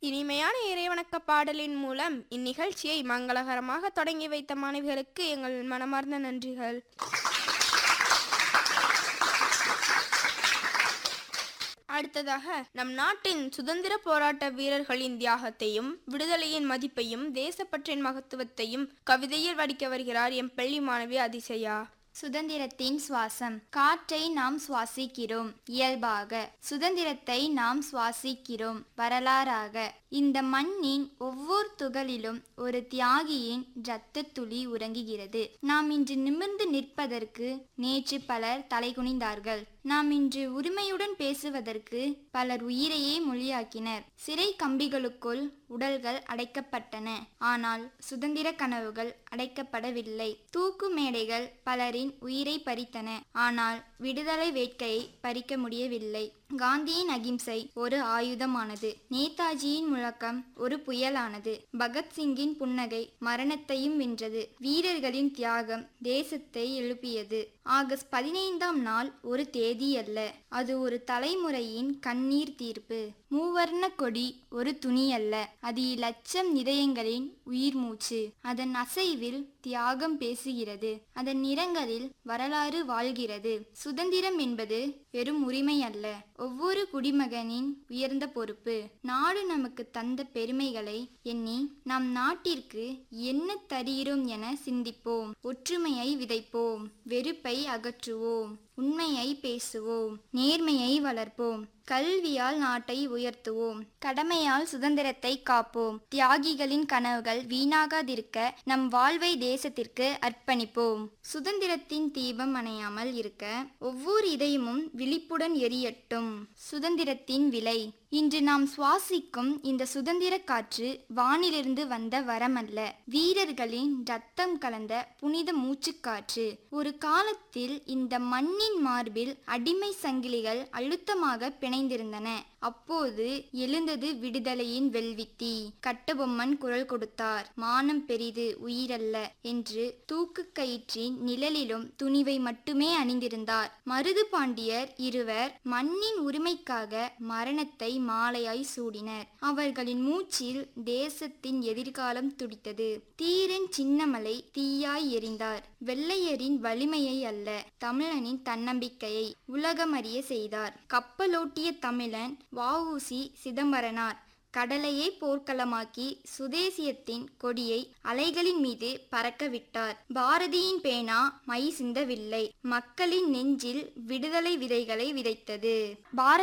இனிமையான இறைவணக்க பாடலின் மூலம் இந்நிகழ்ச்சியை மங்களகரமாக தொடங்கி வைத்த மாணவிகளுக்கு எங்கள் மனமார்ந்த நன்றிகள் அடுத்ததாக நம் நாட்டின் சுதந்திர போராட்ட வீரர்களின் தியாகத்தையும் விடுதலையின் மதிப்பையும் தேசப்பற்றின் மகத்துவத்தையும் கவிதையில் வடிக்க வருகிறார் எம் பள்ளி மாணவி அதிசயா சுதந்திரத்தின் சுவாசம் காற்றை நாம் சுவாசிக்கிறோம் இயல்பாக சுதந்திரத்தை நாம் சுவாசிக்கிறோம் வரலாறாக இந்த மண்ணின் ஒவ்வொரு துகளிலும் ஒரு தியாகியின் இரத்த துளி உறங்குகிறது நாம் இன்று நிமிர்ந்து நிற்பதற்கு நேற்று பலர் தலைகுனிந்தார்கள் நாம் இன்று உரிமையுடன் பேசுவதற்கு பலர் உயிரையே மொழியாக்கினர் சிறை கம்பிகளுக்குள் உடல்கள் அடைக்கப்பட்டன ஆனால் சுதந்திர கனவுகள் அடைக்கப்படவில்லை தூக்கு மேடைகள் பலரின் உயிரை பறித்தன ஆனால் விடுதலை வேட்கையை பறிக்க முடியவில்லை காந்தியின் அகிம்சை ஒரு ஆயுதமானது நேதாஜியின் முழக்கம் ஒரு புயலானது பகத்சிங்கின் புன்னகை மரணத்தையும் வென்றது வீரர்களின் தியாகம் தேசத்தை எழுப்பியது ஆகஸ்ட் பதினைந்தாம் நாள் ஒரு தேதி அல்ல அது ஒரு தலைமுறையின் கண்ணீர் தீர்ப்பு மூவர்ண கொடி ஒரு துணி அல்ல அது இலட்சம் இதயங்களின் உயிர் மூச்சு அதன் அசைவில் தியாகம் பேசுகிறது அதன் நிறங்களில் வரலாறு வாழ்கிறது சுதந்திரம் என்பது வெறும் உரிமை அல்ல ஒவ்வொரு குடிமகனின் உயர்ந்த பொறுப்பு நாடு நமக்கு தந்த பெருமைகளை எண்ணி நம் நாட்டிற்கு என்ன தருகிறோம் என சிந்திப்போம் ஒற்றுமையை விதைப்போம் வெறுப்பை அகற்றுவோம் உண்மையை பேசுவோம் நேர்மையை வளர்ப்போம் கல்வியால் நாட்டை உயர்த்துவோம் கடமையால் சுதந்திரத்தை காப்போம் தியாகிகளின் கனவுகள் வீணாகாதிருக்க நம் வாழ்வை தேசத்திற்கு அர்ப்பணிப்போம் சுதந்திரத்தின் தீபம் அணையாமல் இருக்க ஒவ்வொரு இதயமும் விழிப்புடன் எரியட்டும் சுதந்திரத்தின் விலை இன்று நாம் சுவாசிக்கும் இந்த சுதந்திர காற்று வானிலிருந்து வந்த வரமல்ல வீரர்களின் ரத்தம் கலந்த புனித மூச்சுக்காற்று ஒரு காலத்தில் இந்த மண்ணின் மார்பில் அடிமை சங்கிலிகள் அழுத்தமாக பிணைந்திருந்தன அப்போது எழுந்தது விடுதலையின் வெல்வித்தி கட்டபொம்மன் குரல் கொடுத்தார் மானம் பெரிது உயிரல்ல என்று தூக்கு கயிற்றின் நிழலிலும் துணிவை மட்டுமே அணிந்திருந்தார் மருது பாண்டியர் இருவர் மண்ணின் உரிமைக்காக மரணத்தை மாலையாய் சூடினர் அவர்களின் மூச்சில் தேசத்தின் எதிர்காலம் துடித்தது தீரன் சின்னமலை தீயாய் எரிந்தார் வெள்ளையரின் வலிமையை அல்ல தமிழனின் தன்னம்பிக்கையை உலகமறிய செய்தார் கப்பலோட்டிய தமிழன் வஉசி சிதம்பரனார் கடலையே போர்க்களமாக்கி சுதேசியத்தின் கொடியை அலைகளின் மீது பறக்க விட்டார் பாரதியின் பேனா மை சிந்தவில்லை மக்களின் நெஞ்சில் விடுதலை விதைகளை விதைத்தது பாரதி